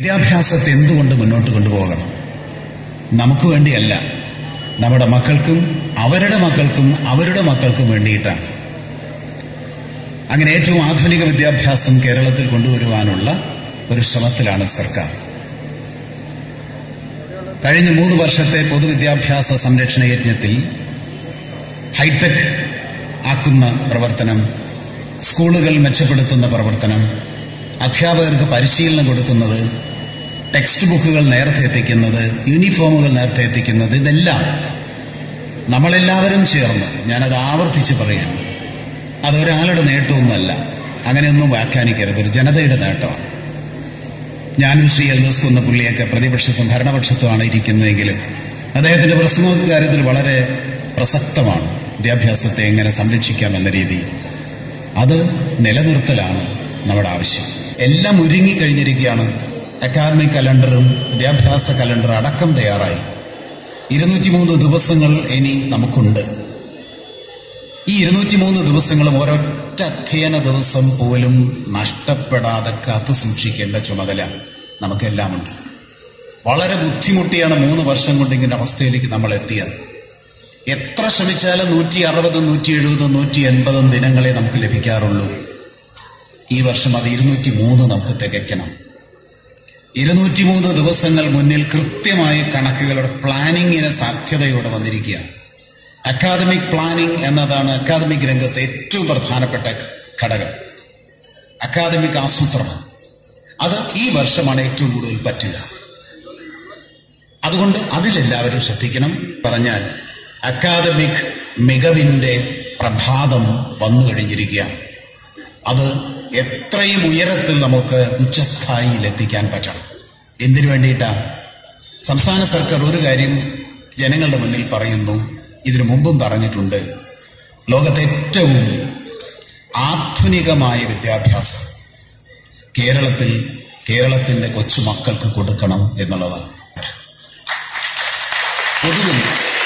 വിദ്യാഭ്യാസത്തെ എന്തുകൊണ്ട് മുന്നോട്ട് കൊണ്ടുപോകണം നമുക്ക് വേണ്ടിയല്ല നമ്മുടെ മക്കൾക്കും അവരുടെ മക്കൾക്കും അവരുടെ മക്കൾക്കും വേണ്ടിയിട്ടാണ് അങ്ങനെ ഏറ്റവും ആധുനിക വിദ്യാഭ്യാസം കേരളത്തിൽ കൊണ്ടുവരുവാനുള്ള ഒരു ശ്രമത്തിലാണ് സർക്കാർ കഴിഞ്ഞ മൂന്ന് വർഷത്തെ പൊതുവിദ്യാഭ്യാസ സംരക്ഷണ യജ്ഞത്തിൽ ഹൈടെക് ആക്കുന്ന പ്രവർത്തനം സ്കൂളുകൾ മെച്ചപ്പെടുത്തുന്ന പ്രവർത്തനം അധ്യാപകർക്ക് പരിശീലനം കൊടുക്കുന്നത് ടെക്സ്റ്റ് ബുക്കുകൾ നേരത്തെ എത്തിക്കുന്നത് യൂണിഫോമുകൾ നേരത്തെ എത്തിക്കുന്നത് ഇതെല്ലാം നമ്മളെല്ലാവരും ചേർന്ന് ഞാനത് ആവർത്തിച്ച് പറയുന്നു അതൊരാളുടെ നേട്ടമൊന്നുമല്ല അങ്ങനെയൊന്നും വ്യാഖ്യാനിക്കരുത് ഒരു ജനതയുടെ നേട്ടമാണ് ഞാനും ശ്രീ എൽദോസ് കുന്ന പുള്ളിയൊക്കെ പ്രതിപക്ഷത്തും ഭരണപക്ഷത്തുമാണ് ഇരിക്കുന്നതെങ്കിലും അദ്ദേഹത്തിന്റെ പ്രസംഗ കാര്യത്തിൽ വളരെ പ്രസക്തമാണ് വിദ്യാഭ്യാസത്തെ എങ്ങനെ സംരക്ഷിക്കാം എന്ന രീതി അത് നിലനിർത്തലാണ് നമ്മുടെ ആവശ്യം എല്ലാം ഒരുങ്ങി കഴിഞ്ഞിരിക്കുകയാണ് അക്കാദമിക് കലണ്ടറും വിദ്യാഭ്യാസ കലണ്ടർ അടക്കം തയ്യാറായി ഇരുന്നൂറ്റി മൂന്ന് ദിവസങ്ങൾ ഇനി നമുക്കുണ്ട് ഈ ഇരുന്നൂറ്റി മൂന്ന് ദിവസങ്ങളും ഒരൊറ്റ അധ്യയന ദിവസം പോലും നഷ്ടപ്പെടാതെ കാത്തു സൂക്ഷിക്കേണ്ട ചുമതല നമുക്കെല്ലാമുണ്ട് വളരെ ബുദ്ധിമുട്ടിയാണ് മൂന്ന് വർഷം കൊണ്ട് ഇങ്ങനെ അവസ്ഥയിലേക്ക് നമ്മൾ എത്തിയത് എത്ര ശ്രമിച്ചാലും നൂറ്റി അറുപതും നൂറ്റി എഴുപതും നൂറ്റി എൺപതും ദിനങ്ങളെ നമുക്ക് ലഭിക്കാറുള്ളൂ ഈ വർഷം അത് ഇരുന്നൂറ്റി മൂന്ന് നമുക്ക് തികയ്ക്കണം ഇരുന്നൂറ്റി മൂന്ന് ദിവസങ്ങൾ മുന്നിൽ കൃത്യമായ കണക്കുകളുടെ പ്ലാനിങ്ങിന് സാധ്യതയോടെ വന്നിരിക്കുകയാണ് അക്കാദമിക് പ്ലാനിംഗ് എന്നതാണ് അക്കാദമിക് രംഗത്തെ ഏറ്റവും പ്രധാനപ്പെട്ട ഘടകം അക്കാദമിക് ആസൂത്രണം അത് ഈ വർഷമാണ് ഏറ്റവും കൂടുതൽ പറ്റുക അതുകൊണ്ട് അതിലെല്ലാവരും ശ്രദ്ധിക്കണം പറഞ്ഞാൽ അക്കാദമിക് മികവിൻ്റെ പ്രഭാതം വന്നു കഴിഞ്ഞിരിക്കുകയാണ് അത് എത്രയും ഉയരത്തിൽ നമുക്ക് ഉച്ചസ്ഥായിയിൽ എത്തിക്കാൻ പറ്റണം എന്തിനു വേണ്ടിയിട്ടാ സംസ്ഥാന സർക്കാർ ഒരു കാര്യം ജനങ്ങളുടെ മുന്നിൽ പറയുന്നു ഇതിനു മുമ്പും പറഞ്ഞിട്ടുണ്ട് ലോകത്തെ ഏറ്റവും ആധുനികമായ വിദ്യാഭ്യാസം കേരളത്തിൽ കേരളത്തിന്റെ കൊച്ചുമക്കൾക്ക് കൊടുക്കണം എന്നുള്ളതാണ് പൊതുവിൽ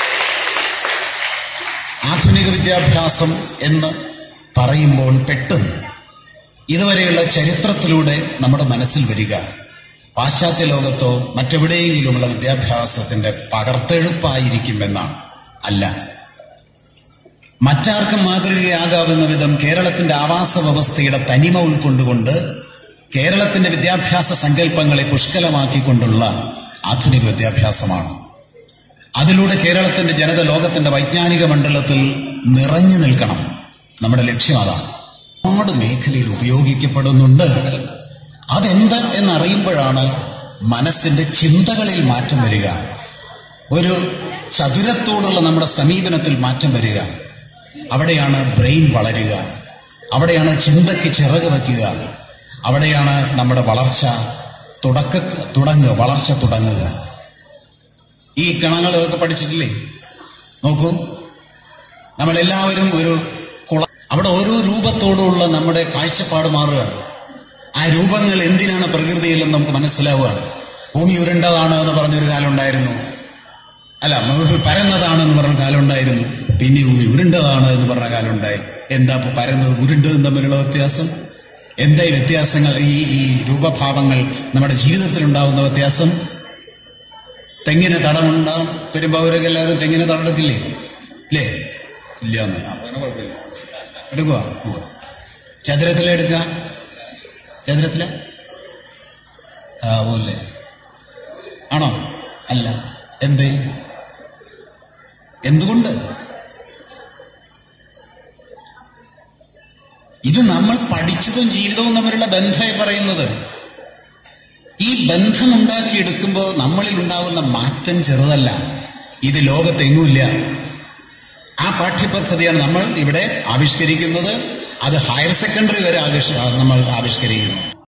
ആധുനിക വിദ്യാഭ്യാസം എന്ന് പറയുമ്പോൾ പെട്ടെന്ന് ഇതുവരെയുള്ള ചരിത്രത്തിലൂടെ നമ്മുടെ മനസ്സിൽ വരിക പാശ്ചാത്യ ലോകത്തോ മറ്റെവിടെയെങ്കിലുമുള്ള വിദ്യാഭ്യാസത്തിന്റെ പകർത്തെഴുപ്പായിരിക്കുമെന്നാണ് അല്ല മറ്റാർക്കും മാതൃകയാകാവുന്ന വിധം കേരളത്തിന്റെ ആവാസ വ്യവസ്ഥയുടെ തനിമ ഉൾക്കൊണ്ടുകൊണ്ട് കേരളത്തിന്റെ വിദ്യാഭ്യാസ സങ്കല്പങ്ങളെ പുഷ്കലമാക്കിക്കൊണ്ടുള്ള ആധുനിക വിദ്യാഭ്യാസമാണ് അതിലൂടെ കേരളത്തിന്റെ ജനത ലോകത്തിന്റെ വൈജ്ഞാനിക മണ്ഡലത്തിൽ നിറഞ്ഞു നിൽക്കണം നമ്മുടെ ലക്ഷ്യം അതാണ് ഒരുപാട് മേഖലയിൽ ഉപയോഗിക്കപ്പെടുന്നുണ്ട് അതെന്ത് എന്നറിയുമ്പോഴാണ് മനസ്സിന്റെ ചിന്തകളിൽ മാറ്റം വരിക ഒരു ചതുരത്തോടുള്ള നമ്മുടെ സമീപനത്തിൽ മാറ്റം വരിക അവിടെയാണ് ബ്രെയിൻ വളരുക അവിടെയാണ് ചിന്തയ്ക്ക് ചിറക് വയ്ക്കുക അവിടെയാണ് നമ്മുടെ വളർച്ച തുടക്ക തുടങ്ങുക വളർച്ച തുടങ്ങുക ഈ ഗണങ്ങളൊക്കെ പഠിച്ചിട്ടില്ലേ നോക്കൂ നമ്മളെല്ലാവരും ഒരു കുള അവിടെ ഓരോ രൂപത്തോടുള്ള നമ്മുടെ കാഴ്ചപ്പാട് മാറുകയാണ് ആ രൂപങ്ങൾ എന്തിനാണ് പ്രകൃതിയിലെന്ന് നമുക്ക് മനസ്സിലാവുകയാണ് ഭൂമി ഉരുണ്ടതാണ് എന്ന് പറഞ്ഞൊരു കാലം ഉണ്ടായിരുന്നു അല്ല ഭൂമി പരന്നതാണെന്ന് പറഞ്ഞ കാലം ഉണ്ടായിരുന്നു പിന്നെ ഭൂമി ഉരുണ്ടതാണ് എന്ന് പറഞ്ഞ കാലം ഉണ്ടായി എന്താ ഇപ്പൊ പരന്നത് ഉരുണ്ടതും തമ്മിലുള്ള വ്യത്യാസം എന്താ ഈ വ്യത്യാസങ്ങൾ ഈ ഈ രൂപഭാവങ്ങൾ നമ്മുടെ ജീവിതത്തിൽ ഉണ്ടാവുന്ന വ്യത്യാസം തെങ്ങിന് തടമുണ്ടാവും പെരുമ്പാവൂരൊക്കെ എല്ലാവരും തെങ്ങിന് തടമെടുക്കില്ലേ ഇല്ലേ ഇല്ല എന്ന് അങ്ങനെ കുഴപ്പമില്ല എടുക്കുക ചതുരത്തിലെ എടുക്കുക ചതുരത്തിലെ ആ പോലെ ആണോ അല്ല എന്തേ എന്തുകൊണ്ട് ഇത് നമ്മൾ പഠിച്ചതും ജീവിതവും തമ്മിലുള്ള ബന്ധമായി പറയുന്നത് ഈ ബന്ധം ഉണ്ടാക്കിയെടുക്കുമ്പോൾ നമ്മളിൽ ഉണ്ടാകുന്ന മാറ്റം ചെറുതല്ല ഇത് ലോകത്തെങ്ങുമില്ല ആ പാഠ്യപദ്ധതിയാണ് നമ്മൾ ഇവിടെ ആവിഷ്കരിക്കുന്നത് അത് ഹയർ സെക്കൻഡറി വരെ ആവിഷ് നമ്മൾ ആവിഷ്കരിക്കുന്നു